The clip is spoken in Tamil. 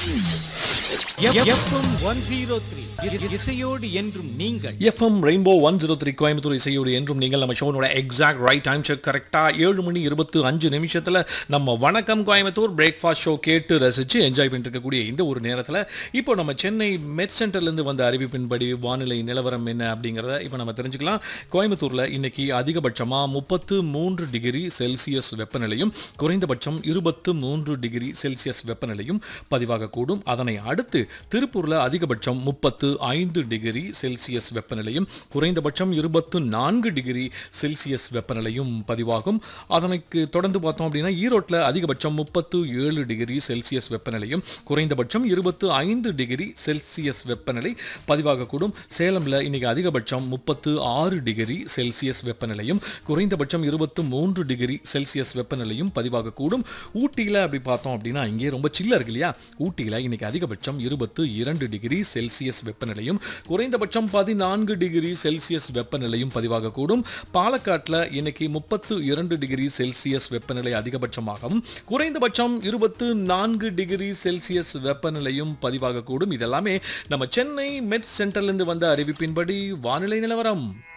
எஃப்எம் ஒன் ஜீரோ த்ரீ இசையோடு என்றும் நீங்கள் FM rainbow one zero three Coimbatore இசையோடு என்றும் நீங்கள் நம்ம ஷோனோட எக்ஸாக்ட் ரைட் டைம் செக் கரெக்டாக ஏழு மணி இருபத்து அஞ்சு நிமிஷத்தில் நம்ம வணக்கம் கோயம்புத்தூர் பிரேக்ஃபாஸ்ட் ஷோ கேட்டு ரசித்து என்ஜாய் பண்ணிட்டு இருக்கக்கூடிய இந்த ஒரு நேரத்தில் இப்போ நம்ம சென்னை மெட் சென்டர்லேருந்து வந்த அறிவிப்பின்படி வானிலை நிலவரம் என்ன அப்படிங்கிறத இப்போ நம்ம தெரிஞ்சுக்கலாம் கோயம்புத்தூரில் இன்னைக்கு அதிகபட்சமாக முப்பத்து மூன்று டிகிரி செல்சியஸ் வெப்பநிலையும் குறைந்தபட்சம் இருபத்து மூன்று டிகிரி செல்சியஸ் வெப்பநிலையும் பதிவாகக்கூடும் அதனை அடுத்து திருப்பூரில் அதிகபட்சம் முப்பத்து ஐந்து டிகிரி செல்சியஸ் வெப்பநிலையும் குறைந்தபட்சம் இருபத்து நான்கு டிகிரி செல்சியஸ் வெப்பநிலையும் பதிவாகும் அதனைக்கு தொடர்ந்து பார்த்தோம் அப்படின்னா ஈரோட்டில் அதிகபட்சம் முப்பத்து ஏழு டிகிரி செல்சியஸ் வெப்பநிலையும் குறைந்தபட்சம் இருபத்து ஐந்து டிகிரி செல்சியஸ் வெப்பநிலை பதிவாகக்கூடும் சேலமில் இன்னைக்கு அதிகபட்சம் முப்பத்து ஆறு டிகிரி செல்சியஸ் வெப்பநிலையும் குறைந்தபட்சம் இருபத்து மூன்று டிகிரி செல்சியஸ் வெப்பநிலையும் பதிவாகக்கூடும் ஊட்டியில் அப்படி பார்த்தோம் அப்படின்னா இங்கே ரொம்ப சில்ல இருக்கு இல்லையா ஊட்டியில் இன்னைக்கு அதிகபட்சம் இருபத்து இரண்டு டிகிரி செல்சியஸ் வெப்பநிலையும் குறைந்தபட்சம் பதினான்கு டிகிரி செல்சியஸ் வெப்பநிலையும் பதிவாகக்கூடும் பாலக்காட்டில் இன்னைக்கு முப்பத்து இரண்டு டிகிரி செல்சியஸ் வெப்பநிலை அதிகபட்சமாகவும் குறைந்தபட்சம் இருபத்து நான்கு டிகிரி செல்சியஸ் வெப்பநிலையும் பதிவாகக்கூடும் இதெல்லாமே நம்ம சென்னை மெட் சென்டர்லேருந்து வந்த அறிவிப்பின்படி வானிலை நிலவரம்